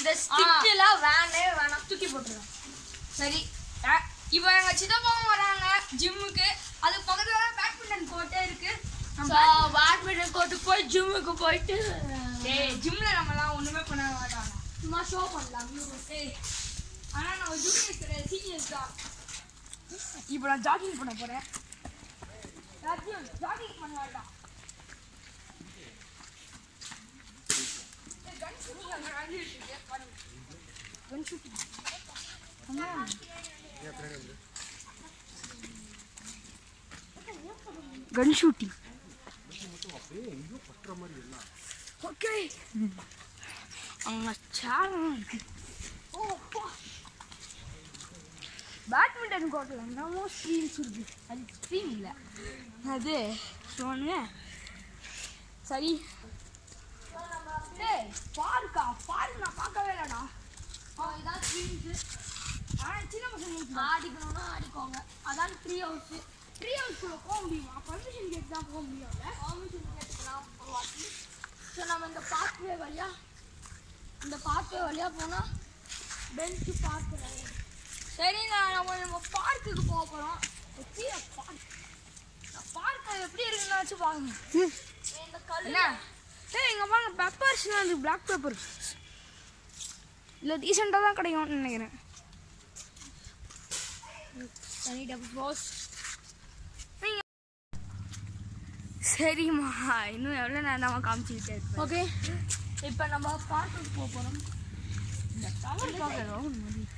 இந்த ஸ்டிக்கெல்லாம் வேணே வேணாம் தூக்கி போட்டுருங்க சரி அஹ், இப்போ எங்க சித்தப்பாவும் வராங்க ஜிம்முக்கு அது பக்கத்துல தான் பேட்மிண்டன் கோர்ட்டே இருக்கு நம்ம பேட்மிண்டன் கோர்ட்டு போய் ஜிம்முக்கு போயிட்டு டேய் ஜிம்ல நம்மலாம் ஒண்ணுமே பண்ண மாட்டாங்க சும்மா ஷோ பண்ணலாம் ஏய் ஆனா நான் ஜூனியர்ஸ் கிடையாது சீனியர்ஸ் தான் இப்போ நான் ஜாகிங் பண்ண போறேன் ஜாகிங் பண்ண வேண்டாம் ஏய், gun shooting அங்க நடந்துட்டு இருக்கு. பாருங்க. Gun shooting. அம்மா. Gun shooting. Okay. அங்க சேரம் இருக்கு ஓ அப்பா பேட்மிண்டன் கோர்ட்டில் என்னமோ ஸ்க்ரீன்ஸ் இருக்கு அது ஸ்க்ரீன் இல்லை அது சொன்ன சரி டேய் பார்க்கா பார்க் நான் பார்க்கவே இல்லைடா இதான் ஸ்க்ரீன்ஸு ஆனால் சின்ன பசங்க ஆடிக்கணும்னா ஆடிக்கோங்க அதான் த்ரீ ஹவுஸ் த்ரீ ஹவர்ஸ்க்குள்ள போக முடியுமா பர்மிஷன் கேட்டு தான் போக முடியும்ல பர்மிஷன் கேட்டுக்கலாம் ஒரு வாட்டி ஸோ நம்ம இந்த பாத்வே வழியா இந்த பாத்வே வழியா போனால் பெஞ்சு பார்க்கு சரி நான் நம்ம நம்ம பார்க்குக்கு போக போகிறோம் பார்க் பார்க் எப்படி இருக்குன்னு வச்சு பாருங்க இந்த கல் என்ன ஏய் இங்கே பாருங்க பெப்பர்ஸ்லாம் இருக்கு பிளாக் பெப்பர் இல்லை ரீசெண்டாக தான் கிடைக்கும்னு நினைக்கிறேன் தனி டபுள் ரோஸ் சரிம்மா இன்னும் எவ்வளோ நேரம் தான் காமிச்சிக்கிட்டே இருப்பேன் ஓகே இப்போ நம்ம பார்க்குக்கு போக போகிறோம் இந்த டவர் பார்க்குறோம்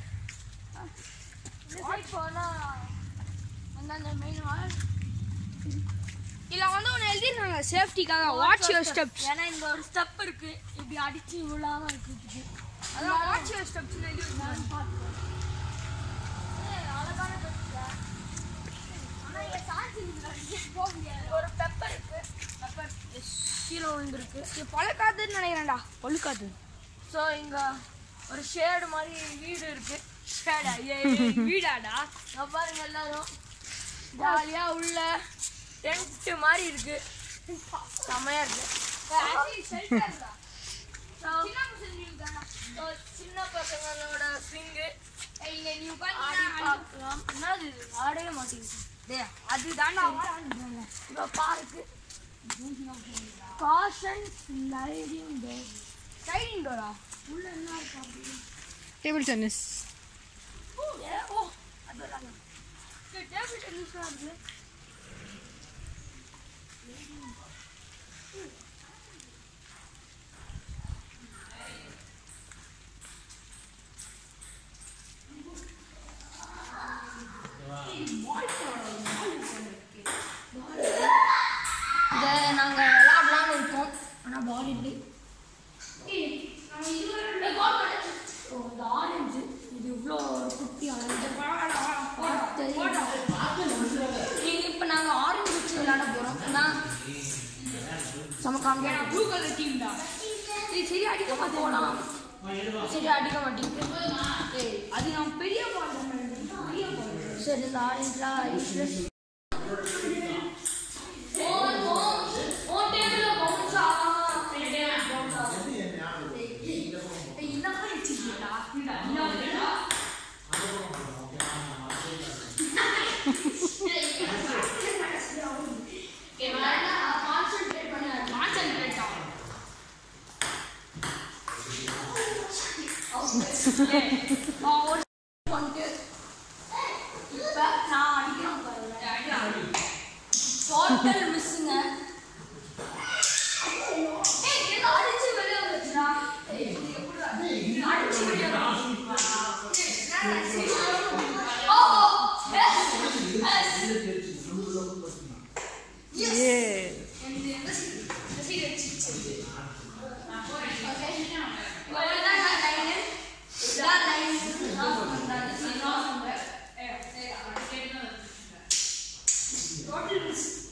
இந்த சைட் போனால் அந்தந்த மெயின் வால் இதில் வந்து ஒன்று எழுதிருக்காங்க சேஃப்டிக்காக வாட்ச் யுவர் ஸ்டெப்ஸ் ஏன்னா இங்க ஒரு ஸ்டெப் இருக்கு இப்படி அடிச்சு விழாம இருக்கிறதுக்கு அதான் வாட்ச் யுவர் ஸ்டெப்ஸ் எழுதிருக்காங்க பார்த்துக்கோ ஏய், அழகான பெட்ல ஆனா இங்க சார்ஜ் போக முடியாது ஒரு பெப்பர் இருக்கு பெப்பர் கீழே விழுந்துருக்கு இது பழக்காதுன்னு நினைக்கிறேன்டா பழுக்காது ஸோ இங்க ஒரு ஷேடு மாதிரி வீடு இருக்கு ஷேடா ஏ வீடாடா இங்க பாருங்க எல்லாரும் ஜாலியா உள்ள டென்ட் மாதிரி இருக்கு செமையா இருக்கு So, so, சின்ன பசங்களோட ஸ்விங்கு ஆடி பார்க்கலாம் என்னது இது? ஆடவே மாட்டேங்குது அது தாண்டா இப்போ பார்க்கு காஷன் ஸ்லைடிங் டோர் சைடிங் டோரா உள்ள என்ன இருக்கு அப்படி டேபிள் டென்னிஸ் ஓ ஏ ஓ அதெல்லாம் டேபிள் டென்னிஸ் இருக்கு இதை நாங்கள் விளாடலாம்னு இருக்கோம் ஆனால் பால் இல்லை ஓ இந்த ஆரஞ்சு இது இவ்வளோ ஒரு குட்டி ஆரஞ்சு நீங்கள் இப்போ நாங்கள் ஆரஞ்சு வச்சு விளையாட போகிறோம் நான் சமக்காம ப்ளூ கலர் டீம் தான் இது சரி அடிக்க மாட்டேன் போகலாம் சரி அடிக்க மாட்டேங்குது ஏய் அது நான் பெரிய பால் பெரிய பால் சரி இந்த ஆரஞ்சுலாம் யூஸ்லெஸ் ஒரு பண்ணிட்டு இப்ப நான் அடிக்கிறேன் பாருங்க டோட்டல் மிஸ்ஸுங்க ஏய் இது அடிச்சு வெளிய வந்துச்சுடா ஏய் இது எப்படிடா அடிச்சு வெளிய ஓ எஸ் ஏ எனக்கு எந்த சீட் இந்த சீட் வச்சு இவ்வளவுதான் நான் லைனு இதான் லைன் நான் பண்றேன் நான் பண்றேன் டோட்டல் மிஸ்